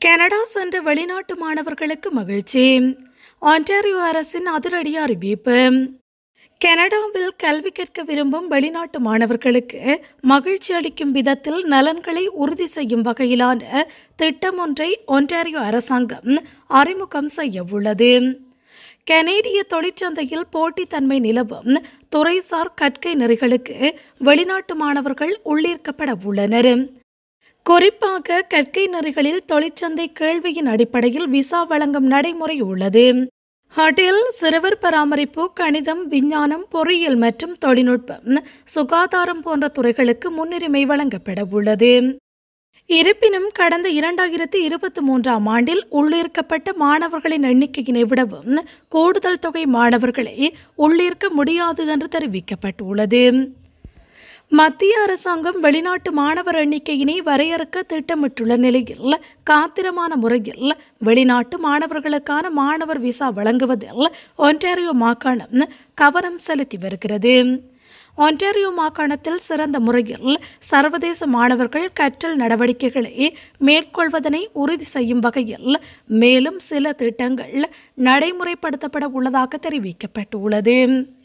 Canada சென்ற வெளிநாட்டு மாணவர்களுக்கு மகிழ்ச்சி ஆன்டாரியோ அரசின் அதிரடி அறிவிப்பு கனடாவில் கல்வி கற்க விரும்பும் வெளிநாட்டு மாணவர்களுக்கு மகிழ்ச்சி அளிக்கும் விதத்தில் நலன்களை உறுதி செய்யும் வகையிலான திட்டம் ஒன்றை ஒன்டாரியோ அரசாங்கம் அறிமுகம் செய்ய உள்ளது கனேடிய தொழிற்சந்தையில் போட்டித்தன்மை நிலவும் துறைசார் கற்கை நெறிகளுக்கு வெளிநாட்டு மாணவர்கள் உள்ளீர்க்கப்பட உள்ளனர் குறிப்பாக கற்கை நெறிகளில் தொழிற்சந்தை கேள்வியின் அடிப்படையில் விசா வழங்கும் நடைமுறை உள்ளது ஹோட்டல் சிறுவர் பராமரிப்பு கணிதம் விஞ்ஞானம் பொறியியல் மற்றும் தொழில்நுட்பம் சுகாதாரம் போன்ற துறைகளுக்கு முன்னுரிமை வழங்கப்பட உள்ளது இருப்பினும் கடந்த இரண்டாயிரத்தி இருபத்தி மூன்றாம் ஆண்டில் உள்ளீர்க்கப்பட்ட மாணவர்களின் எண்ணிக்கையினை விடவும் கூடுதல் தொகை மாணவர்களை உள்ளீர்க்க முடியாது என்று தெரிவிக்கப்பட்டுள்ளது மத்திய அரசாங்கம் வெளிநாட்டு மாணவர் எண்ணிக்கையினை வரையறுக்க திட்டமிட்டுள்ள நிலையில் காத்திரமான முறையில் வெளிநாட்டு மாணவர்களுக்கான மாணவர் விசா வழங்குவதில் ஒன்டாரியோ மாகாணம் கவனம் செலுத்தி வருகிறது ஒன்டாரியோ மாகாணத்தில் சிறந்த முறையில் சர்வதேச மாணவர்கள் கற்றல் நடவடிக்கைகளை மேற்கொள்வதனை உறுதி செய்யும் வகையில் மேலும் சில திட்டங்கள் நடைமுறைப்படுத்தப்பட உள்ளதாக தெரிவிக்கப்பட்டுள்ளது